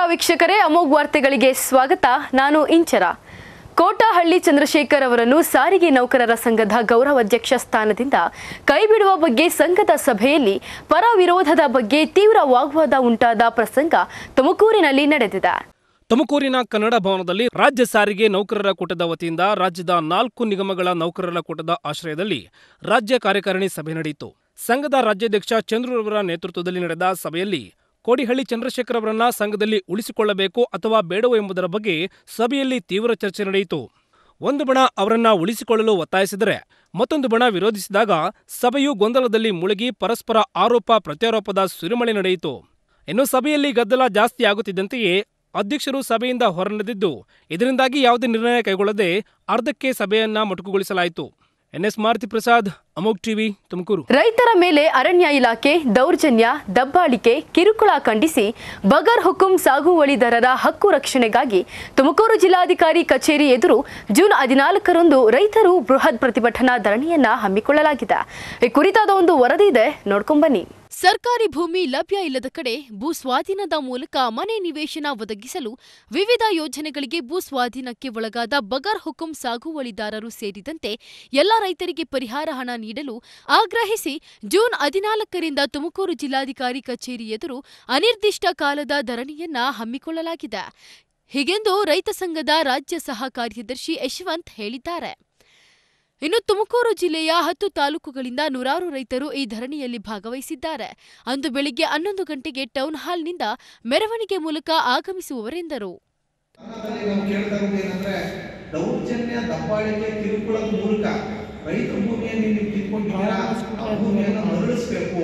ವೀಕ್ಷಕರೇ ಅಮೋಘ್ ವಾರ್ತೆಗಳಿಗೆ ಸ್ವಾಗತ ನಾನು ಇಂಚರ ಕೋಟಹಳ್ಳಿ ಚಂದ್ರಶೇಖರ್ ಅವರನ್ನು ಸಾರಿಗೆ ನೌಕರರ ಸಂಘದ ಗೌರವಾಧ್ಯಕ್ಷ ಸ್ಥಾನದಿಂದ ಕೈಬಿಡುವ ಬಗ್ಗೆ ಸಂಘದ ಸಭೆಯಲ್ಲಿ ಪರ ವಿರೋಧದ ಬಗ್ಗೆ ತೀವ್ರ ವಾಗ್ವಾದ ಉಂಟಾದ ಪ್ರಸಂಗ ತುಮಕೂರಿನಲ್ಲಿ ನಡೆದಿದೆ ತುಮಕೂರಿನ ಕನ್ನಡ ಭವನದಲ್ಲಿ ರಾಜ್ಯ ಸಾರಿಗೆ ನೌಕರರ ಕೂಟದ ವತಿಯಿಂದ ರಾಜ್ಯದ ನಾಲ್ಕು ನಿಗಮಗಳ ನೌಕರರ ಕೂಟದ ಆಶ್ರಯದಲ್ಲಿ ರಾಜ್ಯ ಕಾರ್ಯಕಾರಿಣಿ ಸಭೆ ನಡೆಯಿತು ಸಂಘದ ರಾಜ್ಯಾಧ್ಯಕ್ಷ ಚಂದ್ರರವರ ನೇತೃತ್ವದಲ್ಲಿ ನಡೆದ ಸಭೆಯಲ್ಲಿ ಕೋಡಿಹಳ್ಳಿ ಚಂದ್ರಶೇಖರ್ ಅವರನ್ನ ಸಂಘದಲ್ಲಿ ಉಳಿಸಿಕೊಳ್ಳಬೇಕು ಅಥವಾ ಬೇಡವೋ ಎಂಬುದರ ಬಗ್ಗೆ ಸಭೆಯಲ್ಲಿ ತೀವ್ರ ಚರ್ಚೆ ನಡೆಯಿತು ಒಂದು ಬಣ ಅವರನ್ನ ಉಳಿಸಿಕೊಳ್ಳಲು ಒತ್ತಾಯಿಸಿದರೆ ಮತ್ತೊಂದು ಬಣ ವಿರೋಧಿಸಿದಾಗ ಸಭೆಯು ಗೊಂದಲದಲ್ಲಿ ಮುಳುಗಿ ಪರಸ್ಪರ ಆರೋಪ ಪ್ರತ್ಯಾರೋಪದ ಸುರಿಮಳೆ ನಡೆಯಿತು ಇನ್ನು ಸಭೆಯಲ್ಲಿ ಗದ್ದಲ ಜಾಸ್ತಿ ಆಗುತ್ತಿದ್ದಂತೆಯೇ ಅಧ್ಯಕ್ಷರು ಸಭೆಯಿಂದ ಹೊರನಡೆದಿದ್ದು ಇದರಿಂದಾಗಿ ಯಾವುದೇ ನಿರ್ಣಯ ಕೈಗೊಳ್ಳದೆ ಅರ್ಧಕ್ಕೆ ಸಭೆಯನ್ನ ಮೊಟಕುಗೊಳಿಸಲಾಯಿತು ಎನ್ಎಸ್ ಮಾರುತಿ ಪ್ರಸಾದ್ ಅಮೋಕ್ ಟಿವಿ ತುಮಕೂರು ರೈತರ ಮೇಲೆ ಅರಣ್ಯ ಇಲಾಖೆ ದೌರ್ಜನ್ಯ ದಬ್ಬಾಳಿಕೆ ಕಿರುಕುಳ ಖಂಡಿಸಿ ಬಗರ್ ಹುಕುಂ ಸಾಗುವಳಿದಾರರ ಹಕ್ಕು ರಕ್ಷಣೆಗಾಗಿ ತುಮಕೂರು ಜಿಲ್ಲಾಧಿಕಾರಿ ಕಚೇರಿ ಎದುರು ಜೂನ್ ಹದಿನಾಲ್ಕರಂದು ರೈತರು ಬೃಹತ್ ಪ್ರತಿಭಟನಾ ಧರಣಿಯನ್ನ ಹಮ್ಮಿಕೊಳ್ಳಲಾಗಿದೆ ಈ ಕುರಿತಾದ ಒಂದು ವರದಿ ಇದೆ ನೋಡ್ಕೊಂಬನ್ನಿ ಸರ್ಕಾರಿ ಭೂಮಿ ಲಭ್ಯ ಇಲ್ಲದ ಕಡೆ ಭೂ ಸ್ವಾಧೀನದ ಮೂಲಕ ಮನೆ ನಿವೇಶನ ಒದಗಿಸಲು ವಿವಿಧ ಯೋಜನೆಗಳಿಗೆ ಭೂ ಸ್ವಾಧೀನಕ್ಕೆ ಒಳಗಾದ ಬಗರ್ ಹುಕುಂ ಸಾಗುವಳಿದಾರರು ಸೇರಿದಂತೆ ಎಲ್ಲ ರೈತರಿಗೆ ಪರಿಹಾರ ಹಣ ನೀಡಲು ಆಗ್ರಹಿಸಿ ಜೂನ್ ಹದಿನಾಲ್ಕರಿಂದ ತುಮಕೂರು ಜಿಲ್ಲಾಧಿಕಾರಿ ಕಚೇರಿ ಎದುರು ಅನಿರ್ದಿಷ್ಟ ಕಾಲದ ಧರಣಿಯನ್ನ ಹಮ್ಮಿಕೊಳ್ಳಲಾಗಿದೆ ಹೀಗೆಂದು ರೈತ ಸಂಘದ ರಾಜ್ಯ ಸಹ ಕಾರ್ಯದರ್ಶಿ ಯಶವಂತ್ ಹೇಳಿದ್ದಾರೆ ಇನ್ನು ತುಮಕೂರು ಜಿಲ್ಲೆಯ ಹತ್ತು ತಾಲೂಕುಗಳಿಂದ ನೂರಾರು ರೈತರು ಈ ಧರಣಿಯಲ್ಲಿ ಭಾಗವಹಿಸಿದ್ದಾರೆ ಅಂದು ಬೆಳಿಗ್ಗೆ ಹನ್ನೊಂದು ಗಂಟೆಗೆ ಟೌನ್ ಹಾಲ್ನಿಂದ ಮೆರವಣಿಗೆ ಮೂಲಕ ಆಗಮಿಸುವವರೆಂದರು ಕನ್ನಡದಲ್ಲಿ ನಾವು ಕೇಳ್ತಾ ಇರೋದು ಏನಂದ್ರೆ ದೌರ್ಜನ್ಯ ದಬ್ಬಾಳಿಕೆ ಕಿರುಕುಳದ ಮೂಲಕ ರೈತರ ಭೂಮಿಯನ್ನು ನೀವು ಕಿತ್ಕೊಂಡಿದ್ದೀರಾ ಆ ಭೂಮಿಯನ್ನು ಮರಳಿಸ್ಬೇಕು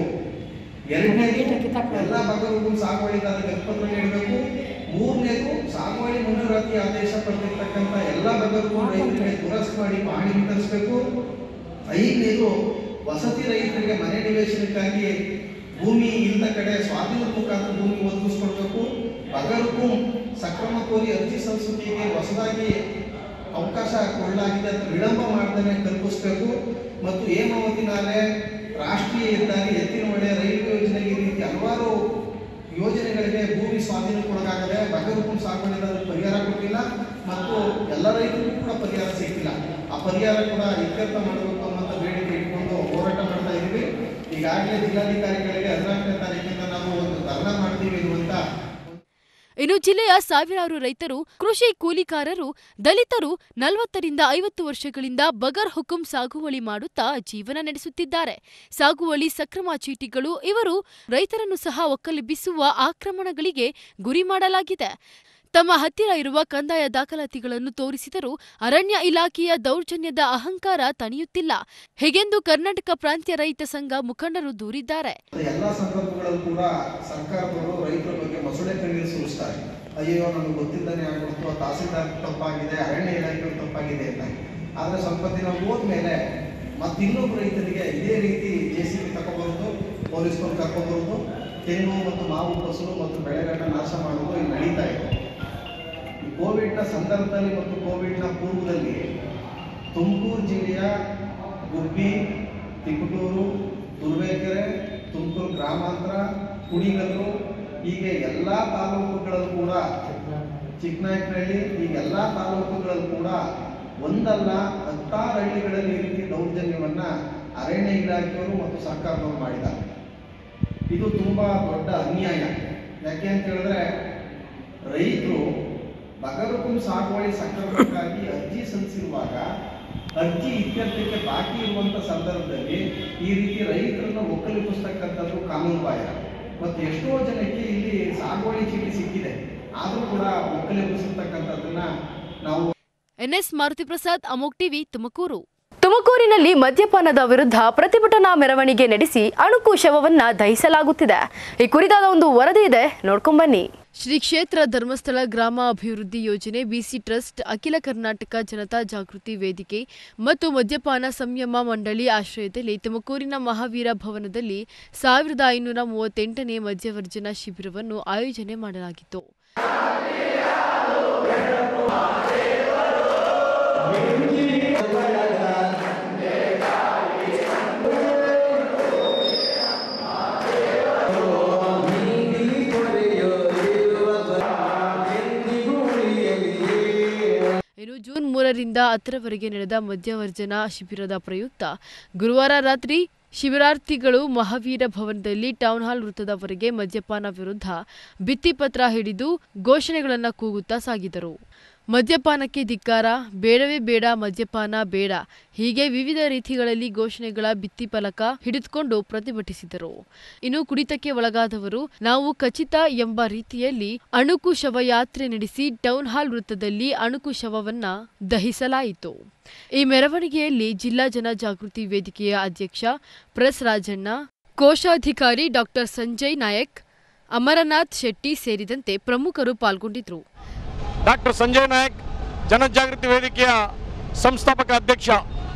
ಎರಡನೇದು ಎಲ್ಲ ಬಗೆಗೂ ಸಾಗುವಳಿದಾರರಿಗೆ ಹಕ್ಕುಪತ್ರ ನೀಡಬೇಕು ಮೂರನೇದು ಸಾಗುವಳಿ ಮಂಜೂರಾತಿ ಆದೇಶ ಪಡೆದಿರ್ತಕ್ಕಂಥ ಎಲ್ಲ ಬಗೆಗೂ ರೈತರಿಗೆ ದುರಸ್ತಿ ಮಾಡಿ ಮಾಡಿ ವಿತರಿಸಬೇಕು ಐದನೇದು ವಸತಿ ರೈತರಿಗೆ ಮನೆ ನಿವೇಶನಕ್ಕಾಗಿ ಭೂಮಿ ಇಲ್ಲದ ಕಡೆ ಸ್ವಾಧೀನದ ಮುಖಾಂತರ ಭೂಮಿ ಒದಗಿಸ್ಕೊಡ್ಬೇಕು ಬಗರ್ಗೂ ಸಕ್ರಮ ಕೋರಿ ಅರ್ಜಿ ಸಂಸ್ಕೃತಿಗೆ ಹೊಸದಾಗಿ ಅವಕಾಶ ಕೊಡಲಾಗಿದೆ ಅಂತ ವಿಳಂಬ ಮಾಡದೇ ಕಲ್ಪಿಸಬೇಕು ಮತ್ತು ಹೇಮಾವತಿ ನಾಲೆ ರಾಷ್ಟ್ರೀಯ ಹೆದ್ದಾರಿ ಎತ್ತಿನ ಹೊಳೆ ರೈಲ್ವೆ ಯೋಜನೆ ಈ ರೀತಿ ಹಲವಾರು ಯೋಜನೆಗಳಿಗೆ ಭೂಮಿ ಸ್ವಾಧೀನಕ್ಕೊಳಗಾಗದೆ ಬಗರ್ಗೂ ಸಾಗುವಳಿದಾರರಿಗೆ ಪರಿಹಾರ ಕೊಟ್ಟಿಲ್ಲ ಮತ್ತು ಎಲ್ಲ ರೈತರಿಗೂ ಕೂಡ ಪರಿಹಾರ ಸಿಕ್ಕಿಲ್ಲ ಆ ಪರಿಹಾರ ಕೂಡ ಇತ್ಯರ್ಥ ಮಾಡಬೇಕು ಅನ್ನೋಂಥ ಬೇಡಿಕೆ ಇಟ್ಕೊಂಡು ಹೋರಾಟ ಮಾಡ್ತಾ ಇದ್ದೀವಿ ಈಗಾಗಲೇ ಜಿಲ್ಲಾಧಿಕಾರಿಗಳಿಗೆ ಹದಿನಾಲ್ಕನೇ ತಾರೀಕಿಂದ ನಾವು ಒಂದು ಧರ್ನಾ ಮಾಡ್ತೀವಿ ಅನ್ನುವಂಥ ಇನ್ನು ಜಿಲ್ಲೆಯ ಸಾವಿರಾರು ರೈತರು ಕೃಷಿ ಕೂಲಿಕಾರರು ದಲಿತರು ನಲವತ್ತರಿಂದ ಐವತ್ತು ವರ್ಷಗಳಿಂದ ಬಗರ್ ಹುಕುಂ ಸಾಗುವಳಿ ಮಾಡುತ್ತಾ ಜೀವನ ನಡೆಸುತ್ತಿದ್ದಾರೆ ಸಾಗುವಳಿ ಸಕ್ರಮ ಚೀಟಿಗಳು ಇವರು ರೈತರನ್ನು ಸಹ ಒಕ್ಕಲೆಬ್ಬಿಸುವ ಆಕ್ರಮಣಗಳಿಗೆ ಗುರಿ ಮಾಡಲಾಗಿದೆ ತಮ್ಮ ಹತ್ತಿರ ಇರುವ ಕಂದಾಯ ದಾಖಲಾತಿಗಳನ್ನು ತೋರಿಸಿದರೂ ಅರಣ್ಯ ಇಲಾಖೆಯ ದೌರ್ಜನ್ಯದ ಅಹಂಕಾರ ತಣಿಯುತ್ತಿಲ್ಲ ಹೀಗೆಂದು ಕರ್ನಾಟಕ ಪ್ರಾಂತ್ಯ ರೈತ ಸಂಘ ಮುಖಂಡರು ದೂರಿದ್ದಾರೆ ಎಲ್ಲ ಸಂದರ್ಭಗಳಲ್ಲೂ ಕೂಡ ಸರ್ಕಾರದವರು ರೈತರ ಬಗ್ಗೆ ಮೊಸಳೆ ಕಣ್ಣೀರು ಸುರಿಸ್ತಾರೆ ಅಯ್ಯೋ ನಮಗೆ ಗೊತ್ತಿಲ್ಲದೇ ಆಗ್ಬಿಡ್ತು ತಹಸೀಲ್ದಾರ್ ತಪ್ಪಾಗಿದೆ ಅರಣ್ಯ ಇಲಾಖೆ ತಪ್ಪಾಗಿದೆ ಅಂತ ಆದರೆ ಸ್ವಲ್ಪ ದಿನ ಹೋದ್ಮೇಲೆ ಮತ್ತೆ ಇನ್ನೊಬ್ಬ ರೈತರಿಗೆ ಇದೇ ರೀತಿ ಜೆ ಸಿ ಬಿ ತಗೊಬರೋದು ಪೊಲೀಸ್ನವ್ರು ಕರ್ಕೊಂಬರೋದು ತೆಂಗು ಮತ್ತು ಮಾವು ಫಸಲು ಮತ್ತು ಬೆಳೆಗಳನ್ನ ನಾಶ ಮಾಡೋದು ಇಲ್ಲಿ ನಡೀತಾ ಇದೆ ಈ ಕೋವಿಡ್ನ ಸಂದರ್ಭದಲ್ಲಿ ಮತ್ತು ಕೋವಿಡ್ನ ಪೂರ್ವದಲ್ಲಿ ತುಮಕೂರು ಜಿಲ್ಲೆಯ ಗುಬ್ಬಿ ತಿಪಟೂರು ತುರುವೇಕೆರೆ ತುಮಕೂರು ಗ್ರಾಮಾಂತರ ಕುಣಿಗಲ್ಲು ಹೀಗೆ ಎಲ್ಲ ತಾಲೂಕುಗಳಲ್ಲೂ ಕೂಡ ಚಿಕ್ಕನಾಯಕನಹಳ್ಳಿ ಹೀಗೆ ಎಲ್ಲ ತಾಲೂಕುಗಳಲ್ಲೂ ಕೂಡ ಒಂದಲ್ಲ ಹತ್ತಾರು ಹಳ್ಳಿಗಳಲ್ಲಿ ಈ ರೀತಿ ದೌರ್ಜನ್ಯವನ್ನ ಅರಣ್ಯ ಇಲಾಖೆಯವರು ಮತ್ತು ಸರ್ಕಾರದವರು ಮಾಡಿದ್ದಾರೆ ಇದು ತುಂಬಾ ದೊಡ್ಡ ಅನ್ಯಾಯ ಯಾಕೆ ಅಂತ ಹೇಳಿದ್ರೆ ರೈತರು ಬಗರುಕುಂ ಸಾಗುವಳಿ ಸಕ್ರಮಕ್ಕಾಗಿ ಅರ್ಜಿ ಸಲ್ಲಿಸಿರುವಾಗ ಅರ್ಜಿ ಇತ್ಯರ್ಥಕ್ಕೆ ಬಾಕಿ ಇರುವಂತ ಸಂದರ್ಭದಲ್ಲಿ ಈ ರೀತಿ ರೈತರನ್ನು ಒಕ್ಕಲಿಪಿಸ್ತಕ್ಕಂಥದ್ದು ಕಾನೂನು ಬಾಹಿರ ಮತ್ತು ಎಷ್ಟೋ ಜನಕ್ಕೆ ಇಲ್ಲಿ ಸಾಗುವಳಿ ಚೀಟಿ ಸಿಕ್ಕಿದೆ ಆದರೂ ಕೂಡ ಒಕ್ಕಲಿಪಿಸತಕ್ಕಂಥದ್ದನ್ನ ನಾವು ಎನ್ಎಸ್ ಮಾರುತಿ ಪ್ರಸಾದ್ ಅಮೋಕ್ ಟಿವಿ ತುಮಕೂರು ತುಮಕೂರಿನಲ್ಲಿ ಮದ್ಯಪಾನದ ವಿರುದ್ಧ ಪ್ರತಿಭಟನಾ ಮೆರವಣಿಗೆ ನಡೆಸಿ ಅಣುಕು ಶವವನ್ನ ದಹಿಸಲಾಗುತ್ತಿದೆ ಈ ಕುರಿತಾದ ಒಂದು ವರದಿ ಇದೆ ನೋಡ್ಕೊಂಬನ್ನಿ ಶ್ರೀ ಕ್ಷೇತ್ರ ಧರ್ಮಸ್ಥಳ ಗ್ರಾಮ ಅಭಿವೃದ್ಧಿ ಯೋಜನೆ ಬಿಸಿ ಟ್ರಸ್ಟ್ ಅಖಿಲ ಕರ್ನಾಟಕ ಜನತಾ ಜಾಗೃತಿ ವೇದಿಕೆ ಮತ್ತು ಮದ್ಯಪಾನ ಸಂಯಮ ಮಂಡಳಿ ಆಶ್ರಯದಲ್ಲಿ ತುಮಕೂರಿನ ಮಹಾವೀರ ಭವನದಲ್ಲಿ ಸಾವಿರದ ಐನೂರ ಮೂವತ್ತೆಂಟನೇ ಮದ್ಯವರ್ಜನ ಶಿಬಿರವನ್ನು ಆಯೋಜನೆ ಮಾಡಲಾಗಿತ್ತು ನೀಡಿ ಕೊಡೆಯೋ ಇರುವ ಇನ್ನು ಜೂನ್ ಮೂರರಿಂದ ಹತ್ತರವರೆಗೆ ನಡೆದ ಮಧ್ಯವರ್ಜನ ಶಿಬಿರದ ಪ್ರಯುಕ್ತ ಗುರುವಾರ ರಾತ್ರಿ ಶಿಬಿರಾರ್ಥಿಗಳು ಮಹಾವೀರ ಭವನದಲ್ಲಿ ಟೌನ್ ಹಾಲ್ ವೃತ್ತದವರೆಗೆ ಮದ್ಯಪಾನ ವಿರುದ್ಧ ಭಿತ್ತಿಪತ್ರ ಹಿಡಿದು ಘೋಷಣೆಗಳನ್ನು ಕೂಗುತ್ತಾ ಸಾಗಿದರು ಮದ್ಯಪಾನಕ್ಕೆ ಧಿಕ್ಕಾರ ಬೇಡವೇ ಬೇಡ ಮದ್ಯಪಾನ ಬೇಡ ಹೀಗೆ ವಿವಿಧ ರೀತಿಗಳಲ್ಲಿ ಘೋಷಣೆಗಳ ಭಿತ್ತಿಫಲಕ ಹಿಡಿದುಕೊಂಡು ಪ್ರತಿಭಟಿಸಿದರು ಇನ್ನು ಕುಡಿತಕ್ಕೆ ಒಳಗಾದವರು ನಾವು ಖಚಿತ ಎಂಬ ರೀತಿಯಲ್ಲಿ ಅಣುಕು ಶವಯಾತ್ರೆ ನಡೆಸಿ ಟೌನ್ ಹಾಲ್ ವೃತ್ತದಲ್ಲಿ ಅಣುಕು ಶವವನ್ನ ದಹಿಸಲಾಯಿತು ಈ ಮೆರವಣಿಗೆಯಲ್ಲಿ ಜಿಲ್ಲಾ ಜನಜಾಗೃತಿ ವೇದಿಕೆಯ ಅಧ್ಯಕ್ಷ ಪ್ರೆಸ್ ರಾಜಣ್ಣ ಕೋಶಾಧಿಕಾರಿ ಡಾಕ್ಟರ್ ಸಂಜಯ್ ನಾಯಕ್ ಅಮರನಾಥ್ ಶೆಟ್ಟಿ ಸೇರಿದಂತೆ ಪ್ರಮುಖರು ಪಾಲ್ಗೊಂಡಿದ್ದರು ಡಾಕ್ಟರ್ ಸಂಜಯ್ ನಾಯಕ್ ಜನಜಾಗೃತಿ ವೇದಿಕೆಯ ಸಂಸ್ಥಾಪಕ ಅಧ್ಯಕ್ಷ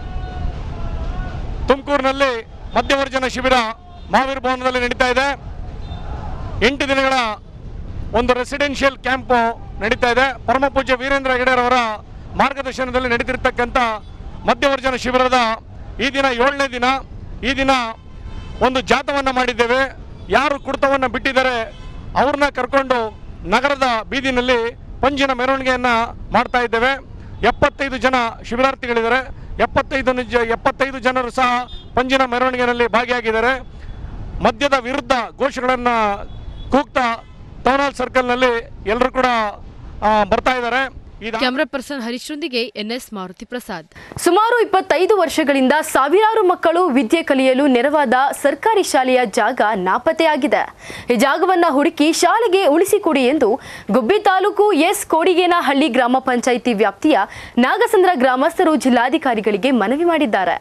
ತುಮಕೂರಿನಲ್ಲಿ ಮಧ್ಯವರ್ಜನ ಶಿಬಿರ ಮಹಾವೀರ ಭವನದಲ್ಲಿ ನಡೀತಾ ಇದೆ ಎಂಟು ದಿನಗಳ ಒಂದು ರೆಸಿಡೆನ್ಷಿಯಲ್ ಕ್ಯಾಂಪ್ ನಡೀತಾ ಇದೆ ಪರಮ ಪೂಜ್ಯ ವೀರೇಂದ್ರ ಹೆಗಡೆರವರ ಮಾರ್ಗದರ್ಶನದಲ್ಲಿ ನಡೀತಿರ್ತಕ್ಕಂಥ ಮಧ್ಯವರ್ಜನ ಶಿಬಿರದ ಈ ದಿನ ಏಳನೇ ದಿನ ಈ ದಿನ ಒಂದು ಜಾಥವನ್ನು ಮಾಡಿದ್ದೇವೆ ಯಾರು ಕುಡಿತವನ್ನು ಬಿಟ್ಟಿದ್ದಾರೆ ಅವ್ರನ್ನ ಕರ್ಕೊಂಡು ನಗರದ ಬೀದಿನಲ್ಲಿ ಪಂಜಿನ ಮೆರವಣಿಗೆಯನ್ನು ಮಾಡ್ತಾ ಇದ್ದೇವೆ ಎಪ್ಪತ್ತೈದು ಜನ ಶಿಬಿರಾರ್ಥಿಗಳಿದ್ದಾರೆ ಎಪ್ಪತ್ತೈದು ನಿಜ ಎಪ್ಪತ್ತೈದು ಜನರು ಸಹ ಪಂಜಿನ ಮೆರವಣಿಗೆಯಲ್ಲಿ ಭಾಗಿಯಾಗಿದ್ದಾರೆ ಮದ್ಯದ ವಿರುದ್ಧ ಘೋಷಗಳನ್ನು ಕೂಗ್ತಾ ಟೌನ್ ಹಾಲ್ ಸರ್ಕಲ್ನಲ್ಲಿ ಎಲ್ಲರೂ ಕೂಡ ಆ, ಬರ್ತಾ ಇದ್ದಾರೆ ಇದು ಕ್ಯಾಮರಾ ಪರ್ಸನ್ ಹರೀಶ್ರೊಂದಿಗೆ ಎನ್ಎಸ್ ಮಾರುತಿ ಪ್ರಸಾದ್ ಸುಮಾರು ಇಪ್ಪತ್ತೈದು ವರ್ಷಗಳಿಂದ ಸಾವಿರಾರು ಮಕ್ಕಳು ವಿದ್ಯೆ ಕಲಿಯಲು ನೆರವಾದ ಸರ್ಕಾರಿ ಶಾಲೆಯ ಜಾಗ ನಾಪತ್ತೆಯಾಗಿದೆ ಈ ಜಾಗವನ್ನ ಹುಡುಕಿ ಶಾಲೆಗೆ ಉಳಿಸಿಕೊಡಿ ಎಂದು ಗುಬ್ಬಿ ತಾಲೂಕು ಎಸ್ ಕೋಡಿಗೇನಹಳ್ಳಿ ಗ್ರಾಮ ಪಂಚಾಯಿತಿ ವ್ಯಾಪ್ತಿಯ ನಾಗಸಂದ್ರ ಗ್ರಾಮಸ್ಥರು ಜಿಲ್ಲಾಧಿಕಾರಿಗಳಿಗೆ ಮನವಿ ಮಾಡಿದ್ದಾರೆ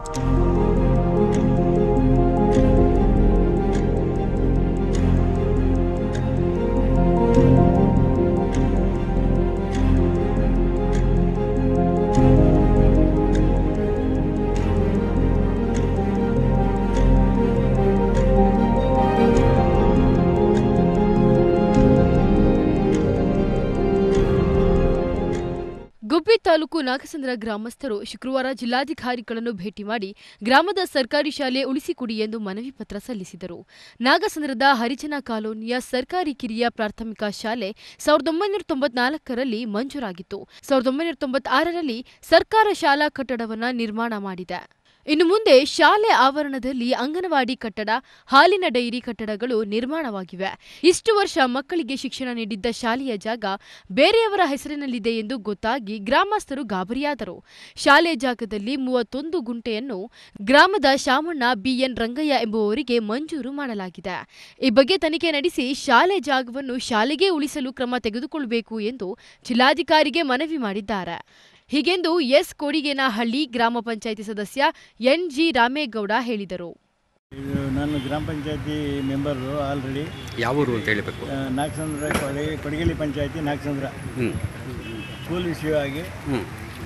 ಗುಬ್ಬಿ ತಾಲೂಕು ನಾಗಸಂದ್ರ ಗ್ರಾಮಸ್ಥರು ಶುಕ್ರವಾರ ಜಿಲ್ಲಾಧಿಕಾರಿಗಳನ್ನು ಭೇಟಿ ಮಾಡಿ ಗ್ರಾಮದ ಸರ್ಕಾರಿ ಶಾಲೆ ಉಳಿಸಿಕೊಡಿ ಎಂದು ಮನವಿ ಪತ್ರ ಸಲ್ಲಿಸಿದರು ನಾಗಸಂದ್ರದ ಹರಿಜನ ಕಾಲೋನಿಯ ಸರ್ಕಾರಿ ಕಿರಿಯ ಪ್ರಾಥಮಿಕ ಶಾಲೆ ಸಾವಿರದ ಒಂಬೈನೂರ ತೊಂಬತ್ನಾಲ್ಕರಲ್ಲಿ ಮಂಜೂರಾಗಿತ್ತು ಸಾವಿರದ ಒಂಬೈನೂರ ತೊಂಬತ್ತಾರರಲ್ಲಿ ಸರ್ಕಾರ ಶಾಲಾ ಕಟ್ಟಡವನ್ನು ನಿರ್ಮಾಣ ಮಾಡಿದೆ ಇನ್ನು ಮುಂದೆ ಶಾಲೆ ಆವರಣದಲ್ಲಿ ಅಂಗನವಾಡಿ ಕಟ್ಟಡ ಹಾಲಿನ ಡೈರಿ ಕಟ್ಟಡಗಳು ನಿರ್ಮಾಣವಾಗಿವೆ ಇಷ್ಟು ವರ್ಷ ಮಕ್ಕಳಿಗೆ ಶಿಕ್ಷಣ ನೀಡಿದ್ದ ಶಾಲೆಯ ಜಾಗ ಬೇರೆಯವರ ಹೆಸರಿನಲ್ಲಿದೆ ಎಂದು ಗೊತ್ತಾಗಿ ಗ್ರಾಮಸ್ಥರು ಗಾಬರಿಯಾದರು ಶಾಲೆ ಜಾಗದಲ್ಲಿ ಮೂವತ್ತೊಂದು ಗುಂಟೆಯನ್ನು ಗ್ರಾಮದ ಶಾಮಣ್ಣ ಬಿಎನ್ ರಂಗಯ್ಯ ಎಂಬುವವರಿಗೆ ಮಂಜೂರು ಮಾಡಲಾಗಿದೆ ಈ ಬಗ್ಗೆ ತನಿಖೆ ನಡೆಸಿ ಶಾಲೆ ಜಾಗವನ್ನು ಶಾಲೆಗೆ ಉಳಿಸಲು ಕ್ರಮ ತೆಗೆದುಕೊಳ್ಳಬೇಕು ಎಂದು ಜಿಲ್ಲಾಧಿಕಾರಿಗೆ ಮನವಿ ಮಾಡಿದ್ದಾರೆ ಹೀಗೆಂದು ಎಸ್ ಕೋಡಿಗೇನಹಳ್ಳಿ ಗ್ರಾಮ ಪಂಚಾಯಿತಿ ಸದಸ್ಯ ಎನ್ ಜಿ ರಾಮೇಗೌಡ ಹೇಳಿದರು ಇದು ನಾನು ಗ್ರಾಮ ಪಂಚಾಯತಿ ಮೆಂಬರು ಆಲ್ರೆಡಿ ಯಾವ ಊರು ಅಂತ ಹೇಳಬೇಕು ನಾಗಸಂದ್ರ ಕೊಡೆ ಕೊಡಗೇಲಿ ಪಂಚಾಯತಿ ನಾಗಸಂದ್ರ ಹ್ಞೂ ಸ್ಕೂಲ್ ವಿಷಯವಾಗಿ ಹ್ಞೂ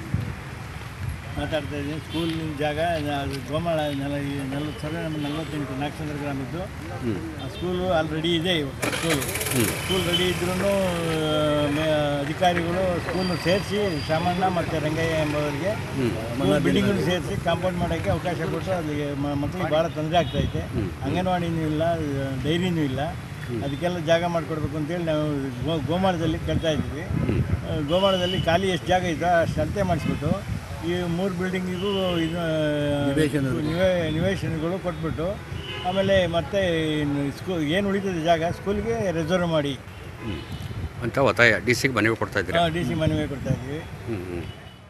ಮಾತಾಡ್ತಾ ಇದ್ದೀನಿ ಸ್ಕೂಲಿನ ಜಾಗ ಅದು ಗೋಮಾಳ ನೆಲ ಈ ನಲ್ವತ್ತು ಸಾವಿರ ನಮ್ಮ ನಲ್ವತ್ತೆಂಟು ನಾಗಸಂದ್ರ ಗ್ರಾಮದ್ದು ಹ್ಞೂ ಆ ಸ್ಕೂಲು ಆಲ್ರೆಡಿ ಇದೆ ಇವಾಗ ಸ್ಕೂಲು ಹ್ಞೂ ಸ್ಕೂಲ್ ರೆಡಿ ಇದ್ರೂ ಅಧಿಕಾರಿಗಳು ಸ್ಕೂಲ್ನ ಸೇರಿಸಿ ಶಾಮಣ್ಣ ಮತ್ತು ರಂಗಯ್ಯ ಎಂಬವರಿಗೆ ಸ್ಕೂಲ್ ಬಿಲ್ಡಿಂಗನ್ನು ಸೇರಿಸಿ ಕಾಂಪೌಂಡ್ ಮಾಡೋಕ್ಕೆ ಅವಕಾಶ ಕೊಟ್ಟು ಅಲ್ಲಿಗೆ ಮ- ಮಕ್ಕಳಿಗೆ ಭಾಳ ತೊಂದರೆ ಆಗ್ತೈತೆ ಅಂಗನವಾಡಿನೂ ಇಲ್ಲ ಡೈರಿನೂ ಇಲ್ಲ ಅದಕ್ಕೆಲ್ಲ ಜಾಗ ಮಾಡಿಕೊಡ್ಬೇಕು ಅಂತೇಳಿ ನಾವು ಗೋ ಗೋಮಾಳದಲ್ಲಿ ಕೇಳ್ತಾ ಇದ್ವಿ ಆ, ಗೋಮಾಳದಲ್ಲಿ ಖಾಲಿ ಎಷ್ಟು ಜಾಗ ಇತ್ತು ಅಷ್ಟು ಅಳತೆ ಮಾಡಿಸ್ಬಿಟ್ಟು ಈ ಮೂರು ಬಿಲ್ಡಿಂಗಿಗೂ ಇದು ನಿವೇ ನಿವೇಶನಗಳು ಕೊಟ್ಬಿಟ್ಟು ಆಮೇಲೆ ಮತ್ತೆ ಸ್ಕೂ ಏನು ಉಳಿತದೆ ಜಾಗ ಸ್ಕೂಲ್ಗೆ ರಿಸರ್ವ್ ಮಾಡಿ ಹ್ಞೂ ಅಂತ ಒತ್ತಾಯ ಡಿ ಸಿಗೆ ಮನವಿ ಕೊಡ್ತಾ ಇದ್ದೀರಾ ಡಿ ಸಿ ಮನವಿ ಕೊಡ್ತಾ ಇದ್ವಿ ಹ್ಞೂ ಹ್ಞೂ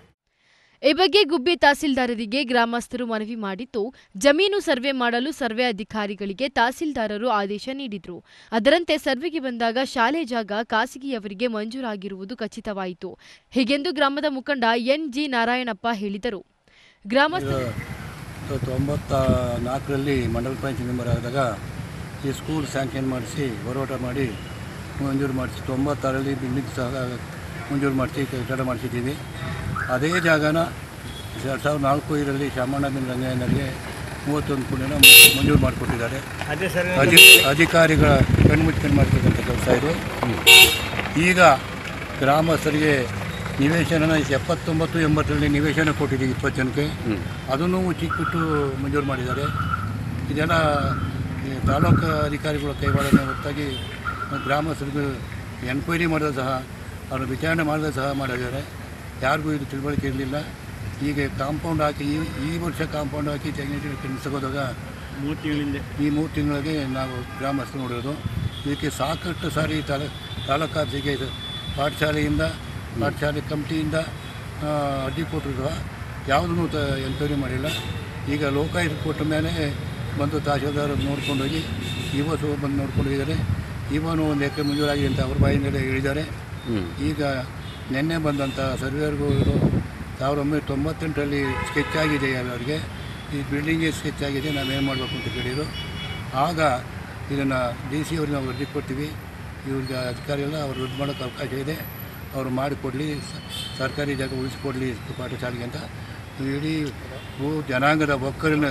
ಈ ಬಗ್ಗೆ ಗುಬ್ಬಿ ತಹಸೀಲ್ದಾರರಿಗೆ ಗ್ರಾಮಸ್ಥರು ಮನವಿ ಮಾಡಿದ್ದು ಜಮೀನು ಸರ್ವೆ ಮಾಡಲು ಸರ್ವೆ ಅಧಿಕಾರಿಗಳಿಗೆ ತಹಸೀಲ್ದಾರರು ಆದೇಶ ನೀಡಿದ್ರು ಅದರಂತೆ ಸರ್ವೆಗೆ ಬಂದಾಗ ಶಾಲೆ ಜಾಗ ಖಾಸಗಿಯವರಿಗೆ ಮಂಜೂರಾಗಿರುವುದು ಖಚಿತವಾಯಿತು ಹೀಗೆಂದು ಗ್ರಾಮದ ಮುಖಂಡ ಎನ್ ಜಿ ನಾರಾಯಣಪ್ಪ ಹೇಳಿದರು ಗ್ರಾಮಸ್ಥರು ಸೊ ತೊಂಬತ್ತ ನಾಲ್ಕರಲ್ಲಿ ಮಂಡಲ ಪಂಚಾಯತ್ ಮೆಂಬರ್ ಆದಾಗ ಈ ಸ್ಕೂಲ್ ಸ್ಯಾಂಕ್ಷನ್ ಮಾಡಿಸಿ ಹೋರಾಟ ಮಾಡಿ ಮಂಜೂರು ಮಾಡಿಸಿ ತೊಂಬತ್ತಾರರಲ್ಲಿ ಬಿಲ್ಡಿಂಗ್ ಸಹ ಮಂಜೂರು ಮಾಡಿಸಿ ಕಟ್ಟಡ ಮಾಡಿಸಿದ್ದೀವಿ ಅದೇ ಜಾಗನ ಎರಡು ಸಾವಿರದ ನಾಲ್ಕು ಇದರಲ್ಲಿ ಶಾಮಣ್ಣ ಬಿನ್ ರಂಗಯ್ಯನವರಿಗೆ ಮೂವತ್ತೊಂದು ಕೋಟಿನ ಮಂಜೂರು ಮಾಡಿಕೊಟ್ಟಿದ್ದಾರೆ ಅದೇ ಸರ್ ಅಧಿ ಅಧಿಕಾರಿಗಳ ಕಣ್ಮುಚ್ಕೊಂಡು ಮಾಡ್ತಕ್ಕಂಥ ಕೆಲಸ ಇದು ಈಗ ಗ್ರಾಮಸ್ಥರಿಗೆ ನಿವೇಶನ ಎಪ್ಪತ್ತೊಂಬತ್ತು ಎಂಬತ್ತರಲ್ಲಿ ನಿವೇಶನ ಕೊಟ್ಟಿದ್ದೀವಿ ಇಪ್ಪತ್ತು ಜನಕ್ಕೆ ಅದನ್ನು ಚಿಕ್ಕಿಟ್ಟು ಮಂಜೂರು ಮಾಡಿದ್ದಾರೆ ಇದೆಲ್ಲ ಈ ತಾಲೂಕು ಅಧಿಕಾರಿಗಳ ಕೈವಾಡನೆ ಹೊರತಾಗಿ ಗ್ರಾಮಸ್ಥರಿಗೂ ಎನ್ಕ್ವೈರಿ ಮಾಡಿದ ಸಹ ಅವರು ವಿಚಾರಣೆ ಮಾಡಿದ ಸಹ ಮಾಡಿದ್ದಾರೆ ಯಾರಿಗೂ ಇದು ತಿಳುವಳಿಕೆ ಇರಲಿಲ್ಲ ಈಗ ಕಾಂಪೌಂಡ್ ಹಾಕಿ ಈ ಈ ವರ್ಷ ಕಾಂಪೌಂಡ್ ಹಾಕಿ ತೆಂಗಿನ ತೆಗೆಸೋದಾಗ ಮೂರು ತಿಂಗಳಿಂದ ಈ ಮೂರು ತಿಂಗಳಿಗೆ ನಾವು ಗ್ರಾಮಸ್ಥರು ನೋಡಿರೋದು ಇದಕ್ಕೆ ಸಾಕಷ್ಟು ಸಾರಿ ತಾಲ ತಾಲೂಕು ಆಫೀಸಿಗೆ ಇದು ಪಾಠಶಾಲೆಯಿಂದ ಪಾಠಶಾಲೆ ಕಮಿಟಿಯಿಂದ ಆ, ಅರ್ಜಿ ಕೊಟ್ಟಿರುವ ಯಾವುದನ್ನು ತ ಎನ್ಕ್ವೈರಿ ಮಾಡಿಲ್ಲ ಈಗ ಲೋಕಾಯುಕ್ತ ಕೊಟ್ಟ ಮೇಲೆ ಬಂದು ತಹಶೀಲ್ದಾರ್ ನೋಡ್ಕೊಂಡೋಗಿ ಇವತ್ತು ಬಂದು ನೋಡ್ಕೊಂಡು ಹೋಗಿದ್ದಾರೆ ಇವನು ಒಂದು ಎಕರೆ ಮಂಜೂರಾಗಿದೆ ಅಂತ ಅವ್ರ ಬಾಯಿಂದಲೇ ಹೇಳಿದ್ದಾರೆ ಈಗ ನಿನ್ನೆ ಬಂದಂಥ ಸರ್ವೇರ್ಗಳು ಸಾವಿರದ ಒಂಬೈನೂರ ತೊಂಬತ್ತೆಂಟರಲ್ಲಿ ಸ್ಕೆಚ್ ಆಗಿದೆ ಅವರಿಗೆ ಈ ಬಿಲ್ಡಿಂಗೇ ಸ್ಕೆಚ್ ಆಗಿದೆ ನಾವೇನು ಮಾಡಬೇಕು ಅಂತ ಕೇಳಿದರು ಆಗ ಇದನ್ನು ಡಿ ಸಿ ಅವ್ರಿಗೆ ನಾವು ಅರ್ಜಿ ಕೊಡ್ತೀವಿ ಇವ್ರಿಗೆ ಅಧಿಕಾರಿ ಎಲ್ಲ ಅವ್ರು ರದ್ದು ಮಾಡೋಕ್ಕೆ ಅವಕಾಶ ಇದೆ ಅವರು ಮಾಡಿಕೊಡಲಿ ಸರ್ಕಾರಿ ಜಾಗ ಉಳಿಸ್ಕೊಡ್ಲಿ ಪಾಠಶಾಲೆಗೆ ಅಂತ ಇಡೀ ಭೂ ಜನಾಂಗದ ಒಕ್ಕಲಿನ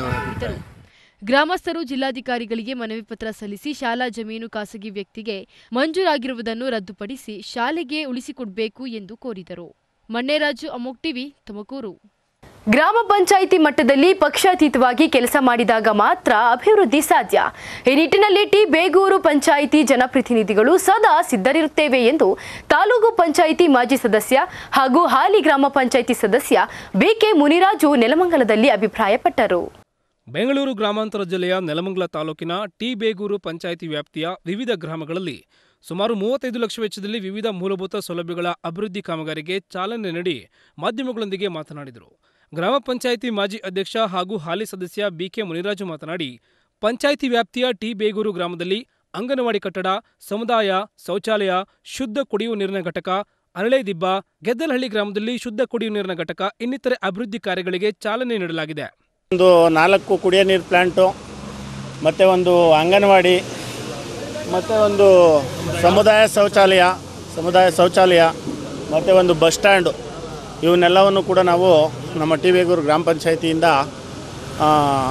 ಗ್ರಾಮಸ್ಥರು ಜಿಲ್ಲಾಧಿಕಾರಿಗಳಿಗೆ ಮನವಿ ಪತ್ರ ಸಲ್ಲಿಸಿ ಶಾಲಾ ಜಮೀನು ಖಾಸಗಿ ವ್ಯಕ್ತಿಗೆ ಮಂಜೂರಾಗಿರುವುದನ್ನು ರದ್ದುಪಡಿಸಿ ಶಾಲೆಗೆ ಉಳಿಸಿಕೊಡಬೇಕು ಎಂದು ಕೋರಿದರು ಮಣ್ಣೇರಾಜು ಅಮೋಕ್ ಟಿವಿ ತುಮಕೂರು ಗ್ರಾಮ ಪಂಚಾಯಿತಿ ಮಟ್ಟದಲ್ಲಿ ಪಕ್ಷಾತೀತವಾಗಿ ಕೆಲಸ ಮಾಡಿದಾಗ ಮಾತ್ರ ಅಭಿವೃದ್ಧಿ ಸಾಧ್ಯ ಈ ನಿಟ್ಟಿನಲ್ಲಿ ಟಿ ಬೇಗೂರು ಪಂಚಾಯಿತಿ ಜನಪ್ರತಿನಿಧಿಗಳು ಸದಾ ಸಿದ್ಧರಿರುತ್ತೇವೆ ಎಂದು ತಾಲೂಕು ಪಂಚಾಯಿತಿ ಮಾಜಿ ಸದಸ್ಯ ಹಾಗೂ ಹಾಲಿ ಗ್ರಾಮ ಪಂಚಾಯಿತಿ ಸದಸ್ಯ ಬಿಕೆ ಮುನಿರಾಜು ನೆಲಮಂಗಲದಲ್ಲಿ ಅಭಿಪ್ರಾಯಪಟ್ಟರು ಬೆಂಗಳೂರು ಗ್ರಾಮಾಂತರ ಜಿಲ್ಲೆಯ ನೆಲಮಂಗಲ ತಾಲೂಕಿನ ಟಿ ಬೇಗೂರು ಪಂಚಾಯಿತಿ ವ್ಯಾಪ್ತಿಯ ವಿವಿಧ ಗ್ರಾಮಗಳಲ್ಲಿ ಸುಮಾರು ಮೂವತ್ತೈದು ಲಕ್ಷ ವೆಚ್ಚದಲ್ಲಿ ವಿವಿಧ ಮೂಲಭೂತ ಸೌಲಭ್ಯಗಳ ಅಭಿವೃದ್ಧಿ ಕಾಮಗಾರಿಗೆ ಚಾಲನೆ ನೀಡಿ ಮಾಧ್ಯಮಗಳೊಂದಿಗೆ ಮಾತನಾಡಿದರು ಗ್ರಾಮ ಪಂಚಾಯಿತಿ ಮಾಜಿ ಅಧ್ಯಕ್ಷ ಹಾಗೂ ಹಾಲಿ ಸದಸ್ಯ ಬಿಕೆ ಮುನಿರಾಜು ಮಾತನಾಡಿ ಪಂಚಾಯಿತಿ ವ್ಯಾಪ್ತಿಯ ಟಿ ಬೇಗೂರು ಗ್ರಾಮದಲ್ಲಿ ಅಂಗನವಾಡಿ ಕಟ್ಟಡ ಸಮುದಾಯ ಶೌಚಾಲಯ ಶುದ್ಧ ಕುಡಿಯುವ ನೀರಿನ ಘಟಕ ಅರಳೆದಿಬ್ಬ ಗೆದ್ದಲಹಳ್ಳಿ ಗ್ರಾಮದಲ್ಲಿ ಶುದ್ಧ ಕುಡಿಯುವ ನೀರಿನ ಘಟಕ ಇನ್ನಿತರೆ ಅಭಿವೃದ್ಧಿ ಕಾರ್ಯಗಳಿಗೆ ಚಾಲನೆ ನೀಡಲಾಗಿದೆ ಒಂದು ನಾಲ್ಕು ಕುಡಿಯೋ ನೀರು ಪ್ಲ್ಯಾಂಟು ಮತ್ತು ಒಂದು ಅಂಗನವಾಡಿ ಮತ್ತು ಒಂದು ಸಮುದಾಯ ಶೌಚಾಲಯ ಸಮುದಾಯ ಶೌಚಾಲಯ ಮತ್ತು ಒಂದು ಬಸ್ ಸ್ಟ್ಯಾಂಡು ಇವನ್ನೆಲ್ಲವನ್ನು ಕೂಡ ನಾವು ನಮ್ಮ ಟಿ ಬೇಗೂರು ಗ್ರಾಮ ಪಂಚಾಯಿತಿಯಿಂದ ಆ,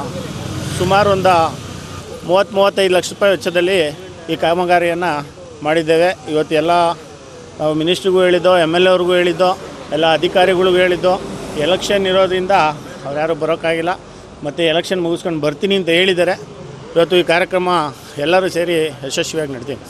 ಸುಮಾರು ಒಂದು ಮೂವತ್ತು ಮೂವತ್ತೈದು ಲಕ್ಷ ರೂಪಾಯಿ ವೆಚ್ಚದಲ್ಲಿ ಈ ಕಾಮಗಾರಿಯನ್ನು ಮಾಡಿದ್ದೇವೆ ಇವತ್ತು ಎಲ್ಲ ನಾವು ಮಿನಿಸ್ಟ್ರಿಗೂ ಹೇಳಿದ್ದೋ ಎಮ್ ಎಲ್ ಎವ್ರಿಗೂ ಹೇಳಿದ್ದೋ ಎಲ್ಲ ಅಧಿಕಾರಿಗಳಿಗೂ ಹೇಳಿದ್ದೋ ಎಲೆಕ್ಷನ್ ಇರೋದ್ರಿಂದ ಅವ್ರು ಯಾರೂ ಬರೋಕ್ಕಾಗಿಲ್ಲ ಮತ್ತು ಎಲೆಕ್ಷನ್ ಮುಗಿಸ್ಕೊಂಡು ಬರ್ತೀನಿ ಅಂತ ಹೇಳಿದ್ದಾರೆ ಇವತ್ತು ಈ ಕಾರ್ಯಕ್ರಮ ಎಲ್ಲರೂ ಸೇರಿ ಯಶಸ್ವಿಯಾಗಿ ನಡೆದಿದೆ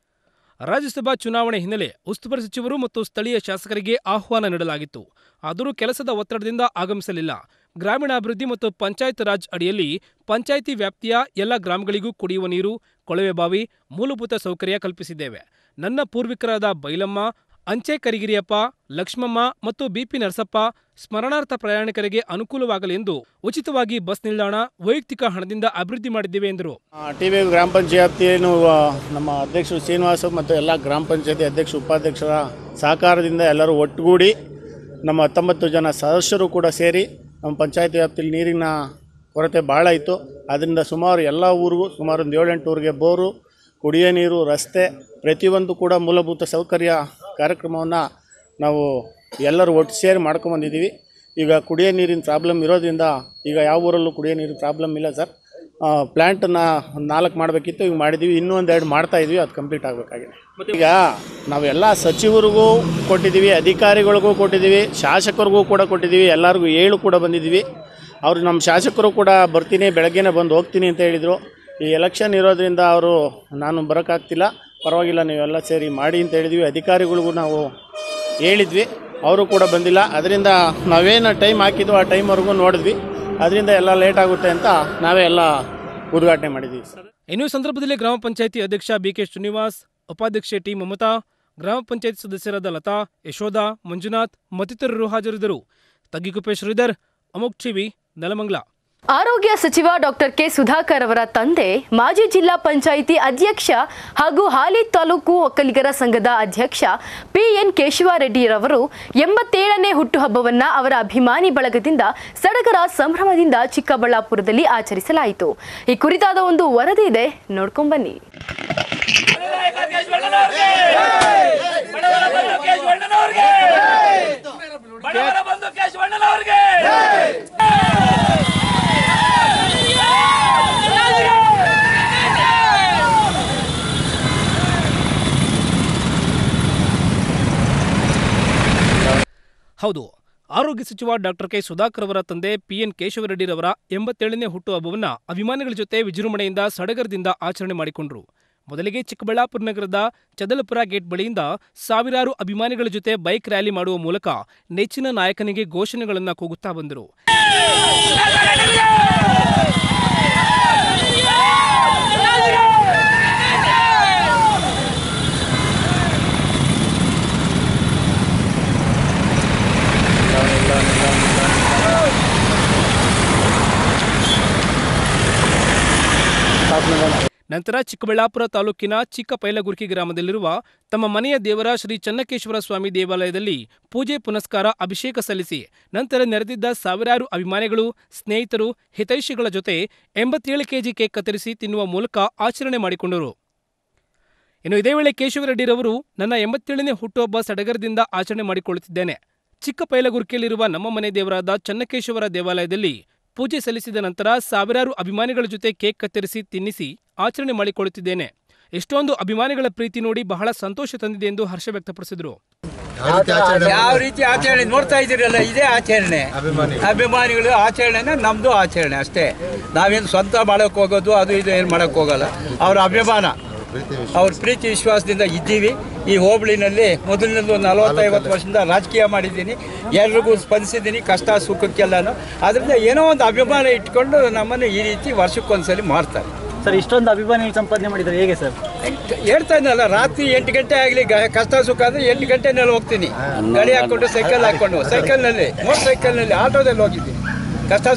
ರಾಜ್ಯಸಭಾ ಚುನಾವಣೆ ಹಿನ್ನೆಲೆ ಉಸ್ತುವಾರಿ ಸಚಿವರು ಮತ್ತು ಸ್ಥಳೀಯ ಶಾಸಕರಿಗೆ ಆಹ್ವಾನ ನೀಡಲಾಗಿತ್ತು ಆದರೂ ಕೆಲಸದ ಒತ್ತಡದಿಂದ ಆಗಮಿಸಲಿಲ್ಲ ಗ್ರಾಮೀಣಾಭಿವೃದ್ಧಿ ಮತ್ತು ಪಂಚಾಯತ್ ರಾಜ್ ಅಡಿಯಲ್ಲಿ ಪಂಚಾಯಿತಿ ವ್ಯಾಪ್ತಿಯ ಎಲ್ಲ ಗ್ರಾಮಗಳಿಗೂ ಕುಡಿಯುವ ನೀರು ಕೊಳವೆ ಬಾವಿ ಮೂಲಭೂತ ಸೌಕರ್ಯ ಕಲ್ಪಿಸಿದ್ದೇವೆ ನನ್ನ ಪೂರ್ವಿಕರಾದ ಬೈಲಮ್ಮ ಅಂಚೆ ಕರಿಗಿರಿಯಪ್ಪ ಲಕ್ಷ್ಮಮ್ಮ ಮತ್ತು ಬಿಪಿ ನರಸಪ್ಪ ಸ್ಮರಣಾರ್ಥ ಪ್ರಯಾಣಿಕರಿಗೆ ಅನುಕೂಲವಾಗಲಿ ಎಂದು ಉಚಿತವಾಗಿ ಬಸ್ ನಿಲ್ದಾಣ ವೈಯಕ್ತಿಕ ಹಣದಿಂದ ಅಭಿವೃದ್ಧಿ ಮಾಡಿದ್ದೇವೆ ಎಂದರು ಟಿ ವಿ ಗ್ರಾಮ ಪಂಚಾಯತಿಯನ್ನು ಆ, ನಮ್ಮ ಅಧ್ಯಕ್ಷರು ಶ್ರೀನಿವಾಸ ಮತ್ತು ಎಲ್ಲ ಗ್ರಾಮ ಪಂಚಾಯತಿ ಅಧ್ಯಕ್ಷ ಉಪಾಧ್ಯಕ್ಷರ ಸಹಕಾರದಿಂದ ಎಲ್ಲರೂ ಒಟ್ಟುಗೂಡಿ ನಮ್ಮ ಹತ್ತೊಂಬತ್ತು ಜನ ಸದಸ್ಯರು ಕೂಡ ಸೇರಿ ನಮ್ಮ ಪಂಚಾಯತಿ ವ್ಯಾಪ್ತಿಯಲ್ಲಿ ನೀರಿನ ಕೊರತೆ ಭಾಳ ಇತ್ತು ಅದರಿಂದ ಸುಮಾರು ಎಲ್ಲ ಊರಿಗೂ ಸುಮಾರು ಒಂದು ಏಳೆಂಟು ಊರಿಗೆ ಬೋರು ಕುಡಿಯೋ ನೀರು ರಸ್ತೆ ಪ್ರತಿಯೊಂದು ಕೂಡ ಮೂಲಭೂತ ಸೌಕರ್ಯ ಕಾರ್ಯಕ್ರಮವನ್ನು ನಾವು ಎಲ್ಲರೂ ಒಟ್ಟು ಸೇರಿ ಮಾಡ್ಕೊಂಬಂದಿದ್ದೀವಿ ಈಗ ಕುಡಿಯೋ ನೀರಿನ ಪ್ರಾಬ್ಲಮ್ ಇರೋದ್ರಿಂದ ಈಗ ಯಾವ ಊರಲ್ಲೂ ಕುಡಿಯೋ ನೀರಿನ ಪ್ರಾಬ್ಲಮ್ ಇಲ್ಲ ಸರ್ ಪ್ಲ್ಯಾಂಟನ್ನು ಒಂದು ನಾಲ್ಕು ಮಾಡಬೇಕಿತ್ತು ಈಗ ಮಾಡಿದ್ದೀವಿ ಇನ್ನೂ ಒಂದೆರಡು ಮಾಡ್ತಾ ಇದ್ವಿ ಅದು ಕಂಪ್ಲೀಟ್ ಆಗಬೇಕಾಗಿದೆ ಈಗ ನಾವೆಲ್ಲ ಸಚಿವರಿಗೂ ಕೊಟ್ಟಿದ್ದೀವಿ ಅಧಿಕಾರಿಗಳಿಗೂ ಕೊಟ್ಟಿದ್ದೀವಿ ಶಾಸಕರಿಗೂ ಕೂಡ ಕೊಟ್ಟಿದ್ದೀವಿ ಎಲ್ಲರಿಗೂ ಹೇಳು ಕೂಡ ಬಂದಿದ್ದೀವಿ ಅವರು ನಮ್ಮ ಶಾಸಕರು ಕೂಡ ಬರ್ತೀನಿ ಬೆಳಗ್ಗೆನೇ ಬಂದು ಹೋಗ್ತೀನಿ ಅಂತ ಹೇಳಿದರು ಈ ಎಲೆಕ್ಷನ್ ಇರೋದ್ರಿಂದ ಅವರು ನಾನು ಬರೋಕ್ಕಾಗ್ತಿಲ್ಲ ಪರವಾಗಿಲ್ಲ ನೀವೆಲ್ಲ ಸೇರಿ ಮಾಡಿ ಅಂತ ಹೇಳಿದ್ವಿ ಅಧಿಕಾರಿಗಳಿಗೂ ನಾವು ಹೇಳಿದ್ವಿ ಅವರು ಕೂಡ ಬಂದಿಲ್ಲ ಅದರಿಂದ ನಾವೇನು ಟೈಮ್ ಹಾಕಿದ್ವು ಆ ಟೈಮ್ವರೆಗೂ ನೋಡಿದ್ವಿ ಅದರಿಂದ ಎಲ್ಲ ಲೇಟ್ ಆಗುತ್ತೆ ಅಂತ ನಾವೇ ಎಲ್ಲ ಉದ್ಘಾಟನೆ ಮಾಡಿದ್ದೀವಿ ಸರ್ ಇನ್ನು ಈ ಸಂದರ್ಭದಲ್ಲಿ ಗ್ರಾಮ ಪಂಚಾಯಿತಿ ಅಧ್ಯಕ್ಷ ಬಿಕೆ ಶ್ರೀನಿವಾಸ್ ಉಪಾಧ್ಯಕ್ಷೆ ಟಿ ಮಮತಾ ಗ್ರಾಮ ಪಂಚಾಯತ್ ಸದಸ್ಯರಾದ ಲತಾ ಯಶೋಧ ಮಂಜುನಾಥ್ ಮತ್ತಿತರರು ಹಾಜರಿದ್ದರು ತಗ್ಗಿಕುಪ್ಪೆ ಶ್ರೀಧರ್ ಅಮೋಕ್ ಟಿವಿ ನೆಲಮಂಗಲ ಆರೋಗ್ಯ ಸಚಿವ ಡಾಕ್ಟರ್ ಕೆ ಸುಧಾಕರ್ ಅವರ ತಂದೆ ಮಾಜಿ ಜಿಲ್ಲಾ ಪಂಚಾಯಿತಿ ಅಧ್ಯಕ್ಷ ಹಾಗೂ ಹಾಲಿ ತಾಲೂಕು ಒಕ್ಕಲಿಗರ ಸಂಘದ ಅಧ್ಯಕ್ಷ ಪಿಎನ್ ಕೇಶವರೆಡ್ಡಿರವರು ಎಂಬತ್ತೇಳನೇ ಹುಟ್ಟುಹಬ್ಬವನ್ನ ಅವರ ಅಭಿಮಾನಿ ಬಳಗದಿಂದ ಸಡಗರ ಸಂಭ್ರಮದಿಂದ ಚಿಕ್ಕಬಳ್ಳಾಪುರದಲ್ಲಿ ಆಚರಿಸಲಾಯಿತು ಈ ಕುರಿತಾದ ಒಂದು ವರದಿ ಇದೆ ನೋಡ್ಕೊಂಬನ್ನಿ ಹೌದು ಆರೋಗ್ಯ ಸಚಿವ ಡಾಕ್ಟರ್ ಕೆ ಸುಧಾಕರ್ ಅವರ ತಂದೆ ಪಿಎನ್ ಕೇಶವರೆಡ್ಡಿರವರ ಎಂಬತ್ತೇಳನೇ ಹುಟ್ಟುಹಬ್ಬವನ್ನ ಅಭಿಮಾನಿಗಳ ಜೊತೆ ವಿಜೃಂಭಣೆಯಿಂದ ಸಡಗರದಿಂದ ಆಚರಣೆ ಮಾಡಿಕೊಂಡರು ಮೊದಲಿಗೆ ಚಿಕ್ಕಬಳ್ಳಾಪುರ ನಗರದ ಚದಲಪುರ ಗೇಟ್ ಬಳಿಯಿಂದ ಸಾವಿರಾರು ಅಭಿಮಾನಿಗಳ ಜೊತೆ ಬೈಕ್ ರ್ಯಾಲಿ ಮಾಡುವ ಮೂಲಕ ನೆಚ್ಚಿನ ನಾಯಕನಿಗೆ ಘೋಷಣೆಗಳನ್ನು ಕೂಗುತ್ತಾ ಬಂದರು ನಂತರ ಚಿಕ್ಕಬಳ್ಳಾಪುರ ತಾಲೂಕಿನ ಚಿಕ್ಕ ಪೈಲಗುರ್ಕಿ ಗ್ರಾಮದಲ್ಲಿರುವ ತಮ್ಮ ಮನೆಯ ದೇವರ ಶ್ರೀ ಚನ್ನಕೇಶ್ವರ ಸ್ವಾಮಿ ದೇವಾಲಯದಲ್ಲಿ ಪೂಜೆ ಪುನಸ್ಕಾರ ಅಭಿಷೇಕ ಸಲ್ಲಿಸಿ ನಂತರ ನೆರೆದಿದ್ದ ಸಾವಿರಾರು ಅಭಿಮಾನಿಗಳು ಸ್ನೇಹಿತರು ಹಿತೈಷಿಗಳ ಜೊತೆ ಎಂಬತ್ತೇಳು ಕೆಜಿ ಕೇಕ್ ಕತ್ತರಿಸಿ ತಿನ್ನುವ ಮೂಲಕ ಆಚರಣೆ ಮಾಡಿಕೊಂಡರು ಇನ್ನು ಇದೇ ವೇಳೆ ಕೇಶವರೆಡ್ಡಿರವರು ನನ್ನ ಎಂಬತ್ತೇಳನೇ ಹುಟ್ಟುಹಬ್ಬ ಸಡಗರದಿಂದ ಆಚರಣೆ ಮಾಡಿಕೊಳ್ಳುತ್ತಿದ್ದೇನೆ ಚಿಕ್ಕ ಪೈಲಗುರ್ಕಿಯಲ್ಲಿರುವ ನಮ್ಮ ಮನೆ ದೇವರಾದ ಚನ್ನಕೇಶ್ವರ ದೇವಾಲಯದಲ್ಲಿ ಪೂಜೆ ಸಲ್ಲಿಸಿದ ನಂತರ ಸಾವಿರಾರು ಅಭಿಮಾನಿಗಳ ಜೊತೆ ಕೇಕ್ ಕತ್ತರಿಸಿ ತಿನ್ನಿಸಿ ಆಚರಣೆ ಮಾಡಿಕೊಳ್ಳುತ್ತಿದ್ದೇನೆ ಎಷ್ಟೊಂದು ಅಭಿಮಾನಿಗಳ ಪ್ರೀತಿ ನೋಡಿ ಬಹಳ ಸಂತೋಷ ತಂದಿದೆ ಎಂದು ಹರ್ಷ ವ್ಯಕ್ತಪಡಿಸಿದರು ಯಾವ ರೀತಿ ಆಚರಣೆ ನೋಡ್ತಾ ಇದ್ದೀರಲ್ಲ ಇದೇ ಆಚರಣೆ ಅಭಿಮಾನಿಗಳು ಆಚರಣೆನ ನಮ್ದು ಆಚರಣೆ ಅಷ್ಟೇ ನಾವೇನು ಸ್ವಂತ ಮಾಡಕ್ ಹೋಗೋದು ಅದು ಇದು ಏನು ಮಾಡಕ್ ಹೋಗಲ್ಲ ಅವ್ರ ಅಭಿಮಾನ ಅವ್ರ ಪ್ರೀತಿ ವಿಶ್ವಾಸದಿಂದ ಇದ್ದೀವಿ ಈ ಹೋಬಳಿನಲ್ಲಿ ಮೊದಲಿನಲ್ಲಿ ಒಂದು ನಲವತ್ತೈವತ್ತು ವರ್ಷದಿಂದ ರಾಜಕೀಯ ಮಾಡಿದ್ದೀನಿ ಎಲ್ರಿಗೂ ಸ್ಪಂದಿಸಿದ್ದೀನಿ ಕಷ್ಟ ಸುಖಕ್ಕೆಲ್ಲನೂ ಅದರಿಂದ ಏನೋ ಒಂದು ಅಭಿಮಾನ ಇಟ್ಕೊಂಡು ನಮ್ಮನ್ನು ಈ ರೀತಿ ವರ್ಷಕ್ಕೊಂದ್ಸಲಿ ಮಾಡ್ತಾರೆ ಸರ್ ಇಷ್ಟೊಂದು ಅಭಿಮಾನಿಗಳು ಸಂಪಾದನೆ ಮಾಡಿದ್ದಾರೆ ಹೇಗೆ ಸರ್ ಹೇಳ್ತಾ ಇದ್ದಲ್ಲ ರಾತ್ರಿ ಎಂಟು ಗಂಟೆ ಆಗಲಿ ಕಷ್ಟ ಸುಖ ಅಂದ್ರೆ ಎಂಟು ಗಂಟೆನಲ್ಲಿ ಹೋಗ್ತೀನಿ ಗಾಡಿ ಹಾಕೊಂಡು ಸೈಕಲ್ ಹಾಕೊಂಡು ಸೈಕಲ್ನಲ್ಲಿ ಮೋಟರ್ ಸೈಕಲ್ನಲ್ಲಿ ಆಟೋದಲ್ಲಿ ಹೋಗಿದ್ದೀನಿ ಕಷ್ಟ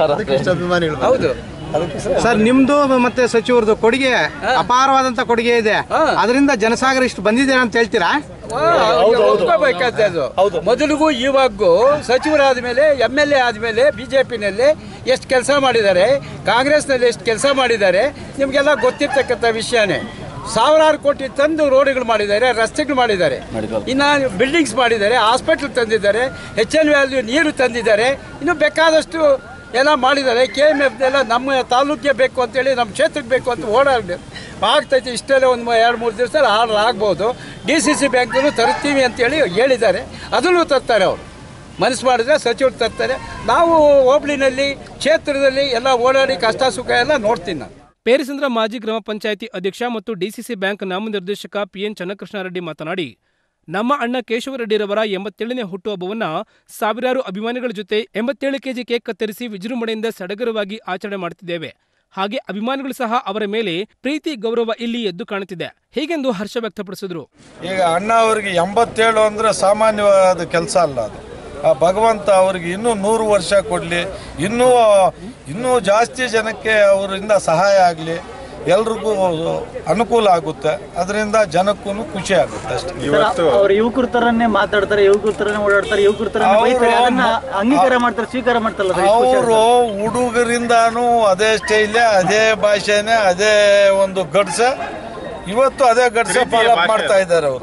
ಸುಖ ಹೌದು ಸರ್ ನಿಮ್ದು ಮತ್ತೆ ಸಚಿವರದು ಕೊಡುಗೆ ಅಪಾರವಾದಂತ ಕೊಡುಗೆ ಇದೆ ಅದರಿಂದ ಜನಸಾಗರ ಇಷ್ಟು ಬಂದಿದೆ ಅಂತ ಹೇಳ್ತೀರಾ ಒಪ್ಕೋಬೇಕಾದ್ರೆ ಅದು ಮೊದಲಿಗೂ ಇವಾಗೂ ಸಚಿವರಾದ ಮೇಲೆ ಎಮ್ ಎಲ್ ಎ ಆದಮೇಲೆ ಬಿಜೆಪಿನಲ್ಲಿ ಎಷ್ಟು ಕೆಲಸ ಮಾಡಿದ್ದಾರೆ ಕಾಂಗ್ರೆಸ್ನಲ್ಲಿ ಎಷ್ಟು ಕೆಲಸ ಮಾಡಿದ್ದಾರೆ ನಿಮಗೆಲ್ಲ ಗೊತ್ತಿರ್ತಕ್ಕಂಥ ವಿಷಯನೇ ಸಾವಿರಾರು ಕೋಟಿ ತಂದು ರೋಡ್ಗಳು ಮಾಡಿದ್ದಾರೆ ರಸ್ತೆಗಳು ಮಾಡಿದ್ದಾರೆ ಇನ್ನು ಬಿಲ್ಡಿಂಗ್ಸ್ ಮಾಡಿದ್ದಾರೆ ಹಾಸ್ಪಿಟ್ಲ್ ತಂದಿದ್ದಾರೆ ಎಚ್ ಎಲ್ ವ್ಯಾಲ್ಯೂ ನೀರು ತಂದಿದ್ದಾರೆ ಇನ್ನು ಬೇಕಾದಷ್ಟು ಎಲ್ಲ ಮಾಡಿದ್ದಾರೆ ಕೆ ಎಮ್ ಎಫ್ ಎಲ್ಲ ನಮ್ಮ ತಾಲೂಕಿಗೆ ಬೇಕು ಅಂತೇಳಿ ನಮ್ಮ ಕ್ಷೇತ್ರಕ್ಕೆ ಬೇಕು ಅಂತ ಓಡಾಡಿ ಆಗ್ತೈತೆ ಇಷ್ಟೆಲ್ಲ ಒಂದು ಎರಡು ಮೂರು ದಿವಸ ಆರ್ಡರ್ ಆಗ್ಬೋದು ಡಿ ಸಿ ಸಿ ಬ್ಯಾಂಕನ್ನು ತರ್ತೀವಿ ಅಂತೇಳಿ ಹೇಳಿದ್ದಾರೆ ಅದನ್ನು ತರ್ತಾರೆ ಅವರು ಮನಸ್ಸು ಮಾಡಿದ್ರೆ ಸಚಿವರು ತರ್ತಾರೆ ನಾವು ಹೋಬಳಿನಲ್ಲಿ ಕ್ಷೇತ್ರದಲ್ಲಿ ಎಲ್ಲ ಓಡಾಡಿ ಕಷ್ಟ ಸುಖ ಎಲ್ಲ ನೋಡ್ತೀನಿ ನಾನು ಪೇರಿಸಂದ್ರ ಮಾಜಿ ಗ್ರಾಮ ಪಂಚಾಯಿತಿ ಅಧ್ಯಕ್ಷ ಮತ್ತು ಡಿಸಿಸಿ ಬ್ಯಾಂಕ್ ನಾಮನಿರ್ದೇಶಕ ಪಿಎನ್ ಚನ್ನಕೃಷ್ಣಾರೆಡ್ಡಿ ಮಾತನಾಡಿ ನಮ್ಮ ಅಣ್ಣ ಕೇಶವರೆಡ್ಡಿರವರ ಎಂಬತ್ತೇಳನೇ ಹುಟ್ಟುಹಬ್ಬವನ್ನ ಸಾವಿರಾರು ಅಭಿಮಾನಿಗಳ ಜೊತೆ ಎಂಬತ್ತೇಳು ಕೆಜಿ ಕೇಕ್ ಕತ್ತರಿಸಿ ವಿಜೃಂಭಣೆಯಿಂದ ಸಡಗರವಾಗಿ ಆಚರಣೆ ಮಾಡುತ್ತಿದ್ದೇವೆ ಹಾಗೆ ಅಭಿಮಾನಿಗಳು ಸಹ ಅವರ ಮೇಲೆ ಪ್ರೀತಿ ಗೌರವ ಇಲ್ಲಿ ಎದ್ದು ಕಾಣುತ್ತಿದೆ ಹೀಗೆಂದು ಹರ್ಷ ವ್ಯಕ್ತಪಡಿಸಿದರು ಈಗ ಅಣ್ಣ ಅವರಿಗೆ ಎಂಬತ್ತೇಳು ಅಂದರೆ ಸಾಮಾನ್ಯವಾದ ಕೆಲಸ ಅಲ್ಲ ಅದು ಆ ಭಗವಂತ ಅವ್ರಿಗೆ ಇನ್ನೂ ನೂರು ವರ್ಷ ಕೊಡಲಿ ಇನ್ನೂ ಇನ್ನೂ ಜಾಸ್ತಿ ಜನಕ್ಕೆ ಅವರಿಂದ ಸಹಾಯ ಆಗಲಿ ಎಲ್ರಿಗೂ ಅನುಕೂಲ ಆಗುತ್ತೆ ಅದರಿಂದ ಜನಕ್ಕೂ ಖುಷಿ ಆಗುತ್ತೆ ಅಷ್ಟೇ ಅವ್ರು ಯುವಕರ ತರನೇ ಮಾತಾಡ್ತಾರೆ ಯುವಕರ ತರನೇ ಓಡಾಡ್ತಾರೆ ಯುವಕರ ತರನೇ ಅವ್ರು ಬೈತಾರೆ ಅದನ್ನ ಅಂಗೀಕಾರ ಮಾಡ್ತಾರೆ ಸ್ವೀಕಾರ ಮಾಡ್ತಾರಲ್ಲ ಸರ್, ಎಷ್ಟು ಖುಷಿ ಅವರು ಆಗುತ್ತೆ. ಹುಡುಗರಿಂದಾನು ಅದೇ ಸ್ಟೈಲೇ ಅದೇ ಭಾಷೆನೇ ಅದೇ ಒಂದು ಗಡ್ಸ ಇವತ್ತು ಅದೇ ಗಡ್ಸ ಫಾಲೋ ಮಾಡ್ತಾ ಇದ್ದಾರೆ ಅವರು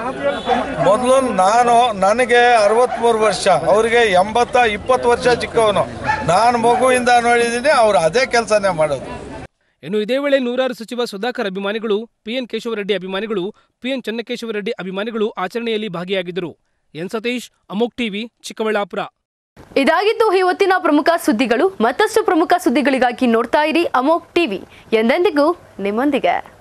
ಮೊದಲು ನಾನು ನನಗೆ ಅರವತ್ಮೂರು ವರ್ಷ ಅವರಿಗೆ ಎಂಬತ್ತ ಇಪ್ಪತ್ತು ವರ್ಷ ಚಿಕ್ಕವನು ನಾನು ಮಗುವಿಂದ ನೋಡಿದ್ದೀನಿ ಅವ್ರು ಅದೇ ಕೆಲಸನೇ ಮಾಡೋದು ಇನ್ನು ಇದೇ ವೇಳೆ ನೂರಾರು ಸಚಿವ ಸುಧಾಕರ್ ಅಭಿಮಾನಿಗಳು ಪಿಎನ್ ಕೇಶವರೆಡ್ಡಿ ಅಭಿಮಾನಿಗಳು ಪಿಎನ್ ಚನ್ನಕೇಶವರೆಡ್ಡಿ ಅಭಿಮಾನಿಗಳು ಆಚರಣೆಯಲ್ಲಿ ಭಾಗಿಯಾಗಿದ್ದರು ಎನ್ ಸತೀಶ್ ಅಮೋಕ್ ಟಿವಿ ಚಿಕ್ಕಬಳ್ಳಾಪುರ ಇದಾಗಿತ್ತು ಇವತ್ತಿನ ಪ್ರಮುಖ ಸುದ್ದಿಗಳು ಮತ್ತಷ್ಟು ಪ್ರಮುಖ ಸುದ್ದಿಗಳಿಗಾಗಿ ನೋಡ್ತಾ ಇರಿ ಅಮೋಕ್ ಟಿವಿ ಎಂದೆಂದಿಗೂ ನಿಮ್ಮೊಂದಿಗೆ